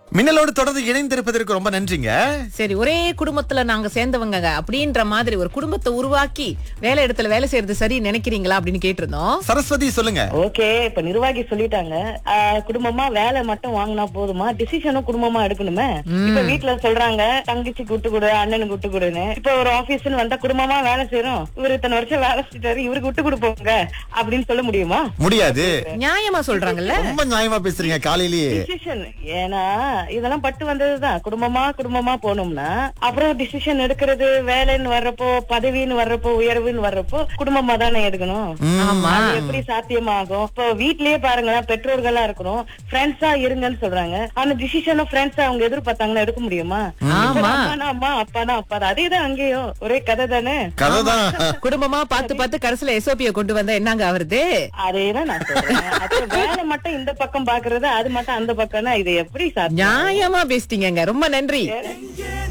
மின்னலோடு தொடர்ந்து இணைந்திருப்பதற்கு ரொம்ப நன்றிங்க சரி ஒரே குடும்பத்துல நாங்க சேர்ந்தவங்க அப்படின்ற மாதிரி ஒரு குடும்பத்தை உருவாக்கி வேலை இடத்துல வேலை செய்யறது சரி நினைக்கிறீங்களா அப்படின்னு கேட்டிருந்தோம் சரஸ்வதி சொல்லுங்க ஓகே இப்ப நிர்வாகி சொல்லிட்டாங்க ஆஹ், குடும்பமா வேலை மட்டும் வாங்கினா போதுமா டிசிஷனும் குடும்பமா எடுக்கணுமே இப்ப வீட்டுல சொல்றாங்க தங்கச்சி கூட்டு கொடு அண்ணனுக்கு கூட்டு கொடுன்னு இப்ப ஒரு ஆபீஸ்னு வந்தா குடும்பமா வேலை செய்யறோம் இவரு இத்தனை வருஷம் வேலை செஞ்சாரு இவருக்கு விட்டு கொடுப்போங்க அப்படின்னு சொல்ல முடியுமா முடியாது நியாயமா சொல்றாங்கல்ல ரொம்ப நியாயமா பேசுறீங்க காலையிலேயே டிசிஷன் ஏன்னா இதெல்லாம் பட்டு வந்ததுதான் குடும்பமா குடும்பமா போனோம்னா அப்புறம் டிசிஷன் எடுக்கிறது வேலைன்னு வர்றப்போ பதவின்னு வர்றப்போ உயர்வுன்னு வர்றப்போ குடும்பமா தானே எடுக்கணும் ஆமா அது எப்படி சாத்தியமாகும் இப்போ வீட்லயே பாருங்களேன் பெற்றோர்களா இருக்கிறோம் ஃப்ரெண்ட்ஸா இருங்கன்னு சொல்றாங்க ஆனா டிசிஷனும் ஃப்ரெண்ட்ஸா அவங்க எதிர்பார்த்தாங்கன்னா எடுக்க முடியுமா ஆமா. அப்பானா அம்மா அப்பானா அப்பா அதேதான் அங்கேயும் ஒரே கதை தானே கதை தான் குடும்பமா பார்த்து பார்த்து கடைசியில எஸ்ஓபிய கொண்டு வந்தா என்னங்க ஆவறது அதேதான் நான் சொல்றேன் அது வேலை மட்டும் இந்த பக்கம் பாக்குறது அது மட்டும் அந்த பக்கம்னா இது எப்படி சாத்தியம் நியாயமா பேசிட்டீங்கங்க ரொம்ப நன்றி